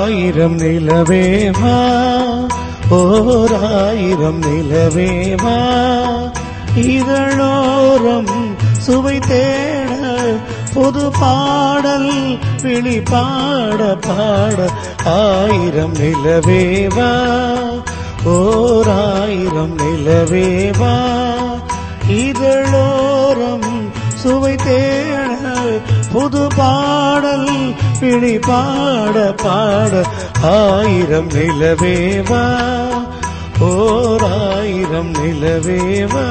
ஓராயிரம் நிலவேவா ஓராயிரம் நிலவேவா இதழோரம் சுவை தேட புது பாடல் விழி பாட பாட ஆயிரம் நிலவேவா ஓராயிரம் நிலவேவா இதழோரம் சுவை தேட புது பாடல் விழி பாட பாட ஆயிரம் நிலவேவா ஓராயிரம் நிலவேவா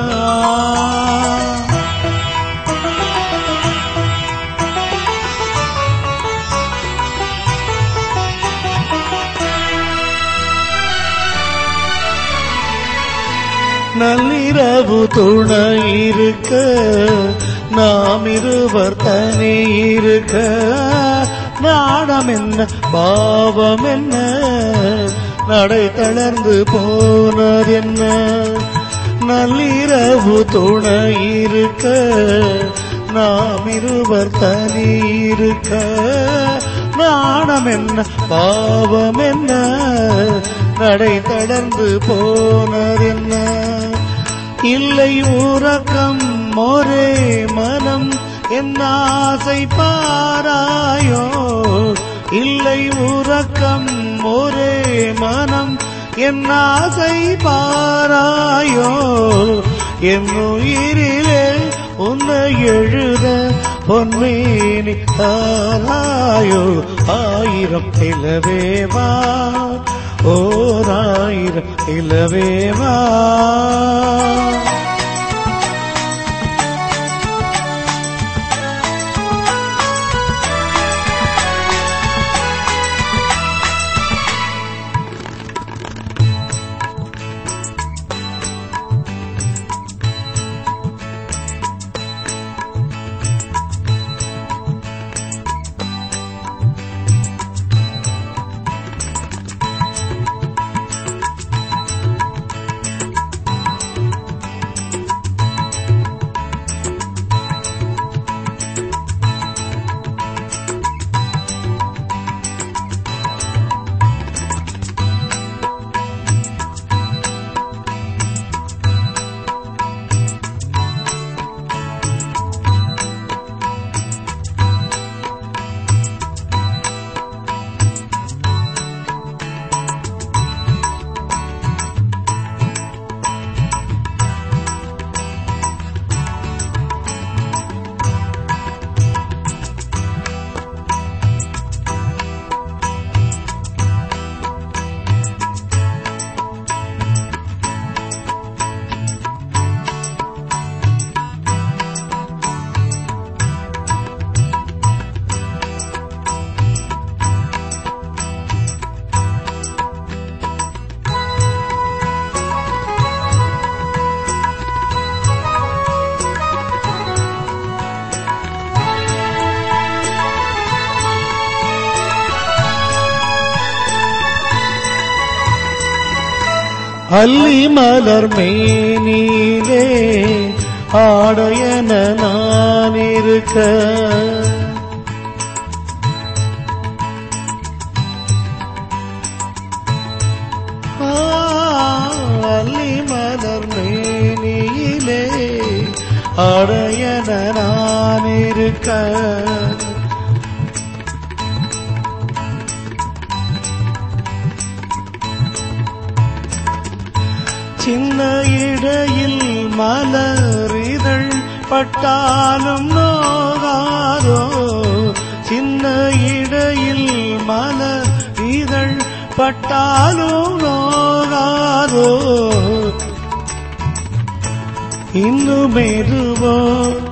நள்ளிரவு துணை இருக்க நாம் இருவர் தனி இருக்க நாணம் என்ன பாவம் என்ன நடை தளர்ந்து போனது என்ன நள்ளிரவு துணை இருக்க நாம் இருவர் தனி இருக்க நாணம் என்ன பாவம் என்ன நடை தளர்ந்து போனது என்ன இல்லை உறக்கம் ஒரே மனம் என் ஆசை பாராயோ இல்லை உறக்கம் ஒரே மனம் என் ஆசை பாராயோ என் உயிரிலே உன்னை எழுத பொன்மேனி தாராயோ ஆயிரம் நிலவேவா ஓராயிரம் நிலவேவா அல்லி மலர் மேனிலே ஆடையன நான் இருக்க ஆ, அல்லி மலர் மேனியிலே ஆடையன நான் இருக்க சின்ன இடையில் மலர் இதழ் பட்டாலும் நோகாதோ சின்ன இடையில் மலர் இதழ் பட்டாலும் நோகாதோ இன்னும் எதுவோ